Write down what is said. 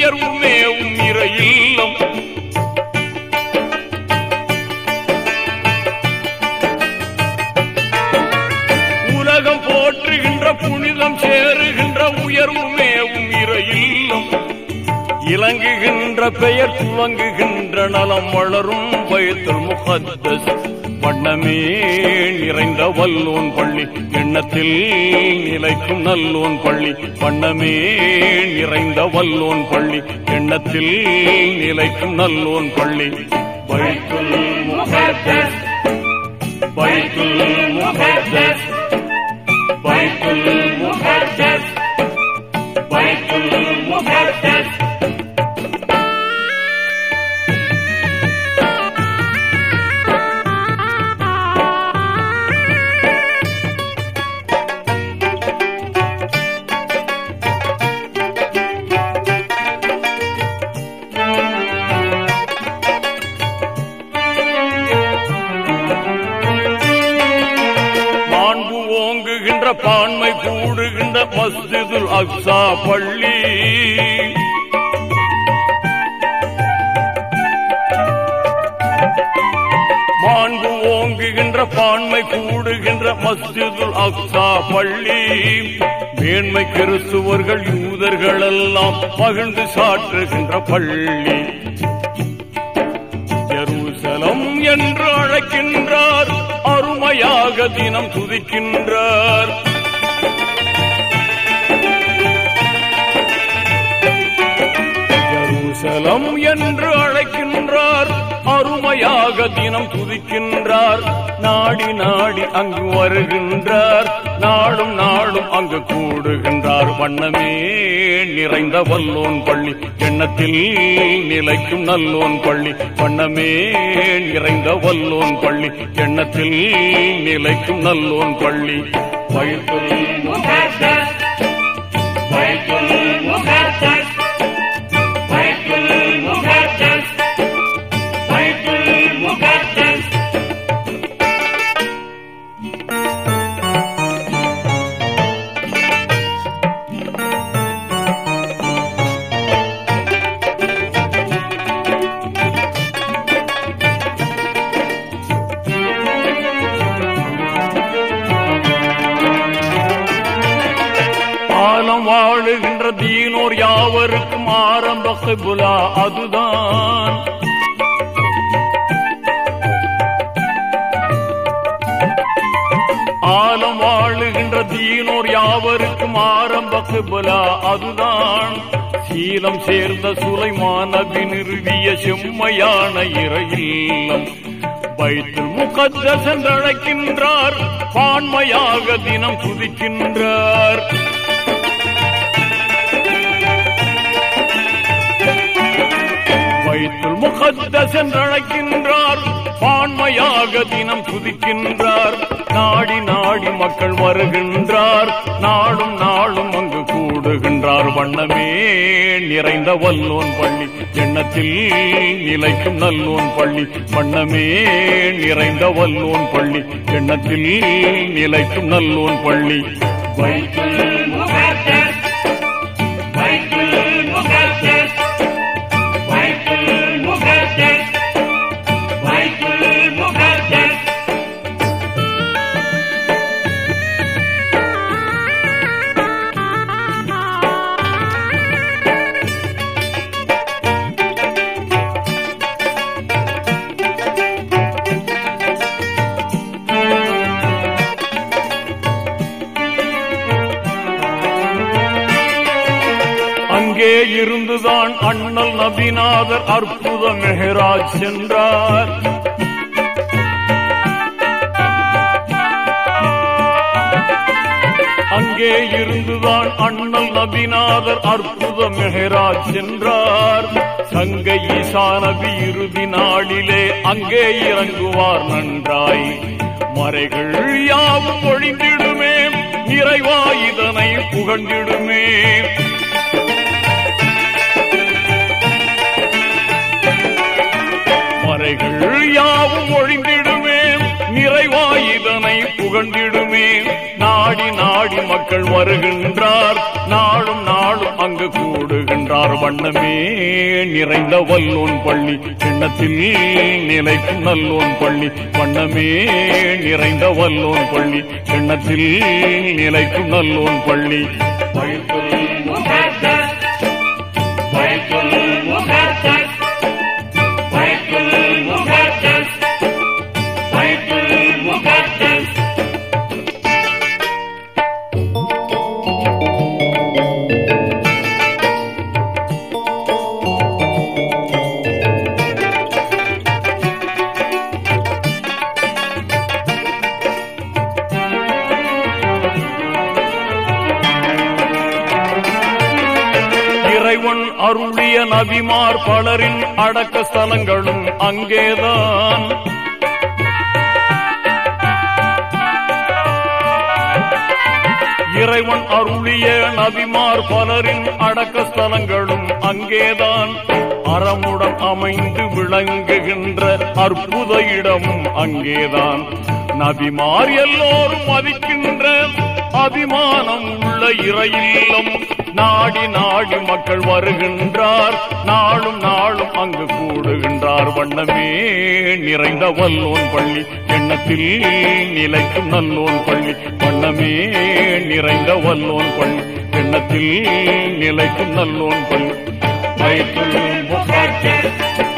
உயர்வுமே உம்மிர இல்லம் உலகம் போற்றுகின்ற புனிதம் சேருகின்ற உயர்வுமே உம்மிர இல்லம் இலங்குகின்ற பெயர் துவங்குகின்ற நலம் வளரும் பயத்துல் முகத்தஸ் வண்ணமே நிறைந்த வல்லோன் பள்ளி எண்ணத்தில் நிலைக்கும் நல்லோன் பள்ளி வண்ணமே நிறைந்த வல்லோன் பள்ளி எண்ணத்தில் நிலைக்கும் நல்லோன் பள்ளி பைத்துல் முகத்தஸ் பைத்துல் முகத்தஸ் பைத்துல் முகத்தஸ் பைத்துல் முகத்தஸ் மாண்பு ஓங்குகின்ற பான்மை கூடுகின்ற மஸ்ஜிதுல் அக்ஸா பள்ளி மாண்பு ஓங்குகின்ற பான்மை கூடுகின்ற மஸ்ஜிதுல் அக்ஸா பள்ளி மேன்மை கிறிஸ்துவர்கள் யூதர்கள் எல்லாம் மகிழ்ந்து சாற்றுகின்ற பள்ளி ஜெருசலம் என்று அழைக்கின்றார் அருமையாக தினம் துதிக்கின்றார் ஜெருசலம் என்று அழைக்கின்றார் அருமையாக தினம் துதிக்கின்றார் நாடி நாடி அங்கு வருகின்றார் நாடும் நாடும் அங்கு கூடுகின்றார் வண்ணமே நிறைந்த வல்லோன் பள்ளி எண்ணத்தில் நிலைக்கும் நல்லோன் பள்ளி வண்ணமே நிறைந்த வல்லோன் பள்ளி எண்ணத்தில் நிலைக்கும் நல்லோன் பள்ளி பைத்துல் முகத்தஸ் பைத்துல் முகத்தஸ் பைத்துல் முகத்தஸ் பைத்துல் முகத்தஸ் ஆலம் வாழுகின்ற தீனோர் யாவருக்கும் ஆரம்ப கிபுலா அதுதான் ஆலம் வாழுகின்ற தீனோர் யாவருக்கும் ஆரம்ப கிபுலா அதுதான் சீலம் சேர்ந்த சுலைமான நிறுவிய செம்மையான இறையில்லம் பைத்துல் முகத்தஸ் என்று அழைக்கின்றார் பான்மையாக தினம் துதிக்கின்றார் பைத்துல் முகத்தஸ் என்று அழைக்கின்றார் பான்மையாக தினம் துதிக்கின்றார் நாடி நாடி மக்கள் வருகின்றார் நாளும் நாளும் அங்கு கூடுகின்றார் வண்ணமே நிறைந்த வல்லோன் பள்ளி எண்ணத்தில் நிலைக்கும் நல்லோன் பள்ளி வண்ணமே நிறைந்த வல்லோன் பள்ளி எண்ணத்தில் நிலைக்கும் நல்லோன் பள்ளி பைத்துல் முகத்தஸ் பைத்துல் முகத்தஸ் பைத்துல் முகத்தஸ் பைத்துல் முகத்தஸ் அங்கே இருந்துதான் அண்ணல் நபிநாதர் அற்புத மெஹராஜ் சென்றார் அங்கே இருந்துதான் அண்ணல் நபிநாதர் அற்புத மெஹராஜ் சென்றார் சங்க ஈசா நபி இறுதி நாளிலே அங்கே இறங்குவார் நன்றாய் மறைகள் யாவும் ஒழிந்திடுமே நிறைவா இதனை புகழ்ந்திடுமே மறைகள் யாவும் ஒழிந்திடுமே நிறைவாய் இதனை புகழ்ந்திடுமே நாடி நாடி மக்கள் வருகின்றார் நாளும் நாளும் அங்கு கூடுகின்றார் வண்ணமே நிறைந்த வல்லோன் பள்ளி எண்ணத்தில் நிலைக்கும் நல்லோன் பள்ளி வண்ணமே நிறைந்த வல்லோன் பள்ளி எண்ணத்தில் நிலைக்கும் நல்லோன் பள்ளி பைத்துல் முகத்தஸ் பைத்துல் முகத்தஸ் பைத்துல் முகத்தஸ் பைத்துல் முகத்தஸ் இறைவன் அருளிய நபிமார் பலரின் அடக்க ஸ்தலங்களும் அங்கேதான் இறைவன் அருளிய நபிமார் பலரின் அடக்க ஸ்தலங்களும் அங்கேதான் அறமுடன் அமைந்து விளங்குகின்ற அற்புத இடமும் அங்கேதான் நபிமார் எல்லோரும் மதிக்கின்ற அபிமானம் உள்ள இறையில்லம் நாடி நாடி மக்கள் வருகின்றார் நாளும் நாளும் அங்கு கூடுகின்றார் வண்ணமே நிறைந்த வல்லோன் பள்ளி எண்ணத்தில் நிலைக்கும் நல்லோன் பள்ளி வண்ணமே நிறைந்த வல்லோன் பள்ளி எண்ணத்தில் நிலைக்கும் நல்லோன் பள்ளி பைத்துல் முகத்தஸ்